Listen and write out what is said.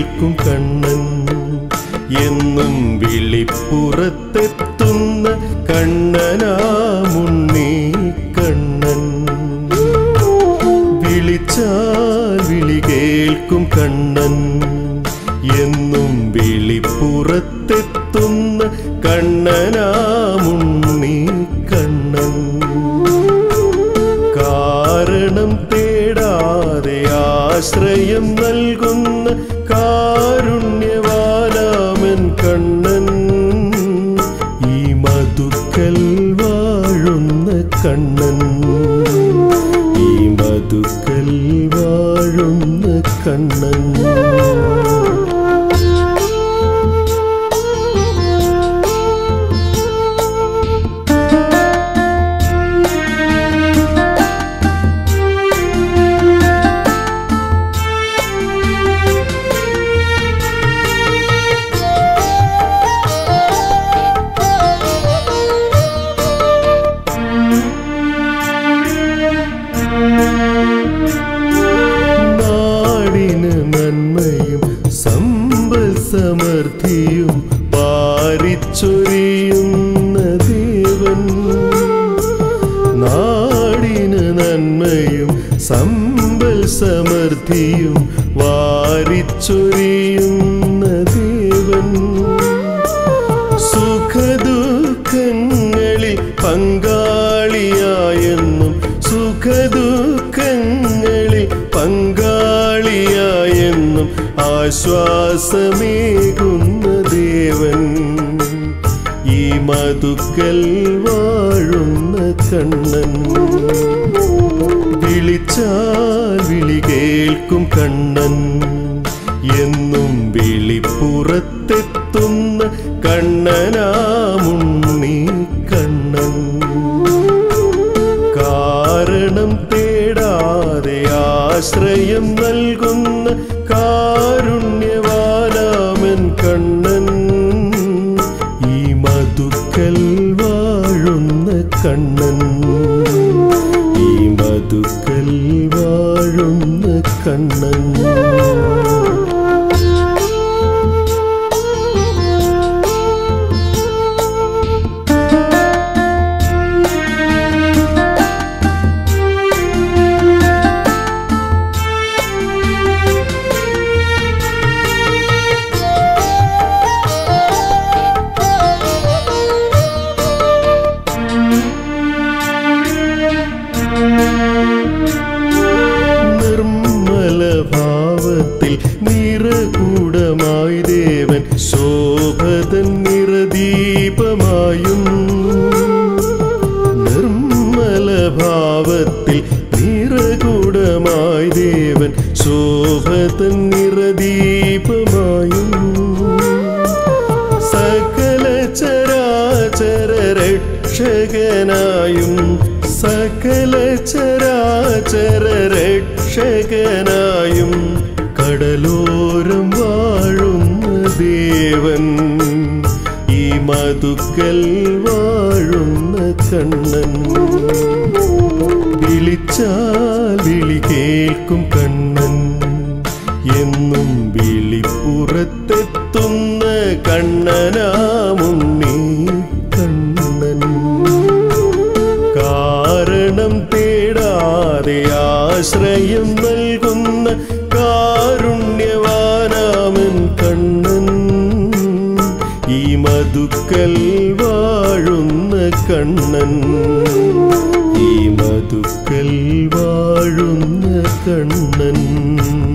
കേൾക്കും കണ്ണൻ എന്നും വിളിപ്പുറത്തെത്തുന്ന കണ്ണനാമുണ്ണി കണ്ണൻ വിളിച്ചാൽ വിളി കേൾക്കും കണ്ണൻ എന്നും വിളിപ്പുറത്തെത്തുന്ന കണ്ണനാമുണ്ണി കണ്ണൻ കാരണം തേടാതെ ആശ്രയം നൽകുന്ന കാരുണ്യവാലാമൻ കണ്ണൻ ഈ മധുക്കൽ വാഴുന്ന കണ്ണൻ ഈ മധുക്കൽ വാഴുന്ന കണ്ണൻ നാടിന് നന്മയും സമ്പൽ സമൃദ്ധിയും പാരിച്ചൊരിയുന്ന ദേവൻ നാടിന് നന്മയും സമ്പൽ സമൃദ്ധിയും വാരിച്ചൊരിയുന്ന ദേവൻ സുഖദുഃഖങ്ങളിൽ പങ്കാളിയായെന്നും സുഖദുഃഖങ്ങളിൽ പങ്കാളിയായെന്നും ആശ്വാസമേകുന്ന ദേവൻ ഈ മധുക്കൽ വാഴുന്ന കണ്ണൻ വിളിച്ചാൽ വിളി കേൾക്കും കണ്ണൻ എന്നും വിളിപ്പുറത്തെത്തുന്ന കണ്ണനാമുണ്ണി കണ്ണൻ കാരണം തേടാതെ ആശ്രയം നൽകുന്ന കാരുണ്യവാലാമൻ കണ്ണൻ ഈ മധുക്കൽ വാഴുന്ന കണ്ണൻ ഈ മധുക്കൽ വാഴുന്ന കണ്ണൻ നിർമ്മല ഭാവത്തിൽ നിറകൂടമായി ദേവൻ ശോഭതൻ നിറദീപമായും നിർമ്മല ഭാവത്തിൽ നിറകൂടമായി ദേവൻ ശോഭതൻ നിറദീപമായും സകല ചരാചര രക്ഷകനായും സകല ചരാചര രക്ഷകനായും കടലോരം വാഴുന്ന ദേവൻ ഈ മധുക്കൽ വാഴുന്ന കണ്ണൻ വിളിച്ചാൽ വിളി കേൾക്കും കണ്ണൻ എന്നും വിളിപ്പുറത്തെത്തുന്ന കണ്ണനാമുണ്ണി കണ്ണൻ കാരണം തേടാതെ ആശ്രയം നൽകുന്ന കാരുണ്യവാനാമൻ കണ്ണൻ ഈ മധുക്കൽ വാഴുന്ന കണ്ണൻ ഈ മധുക്കൽ വാഴുന്ന കണ്ണൻ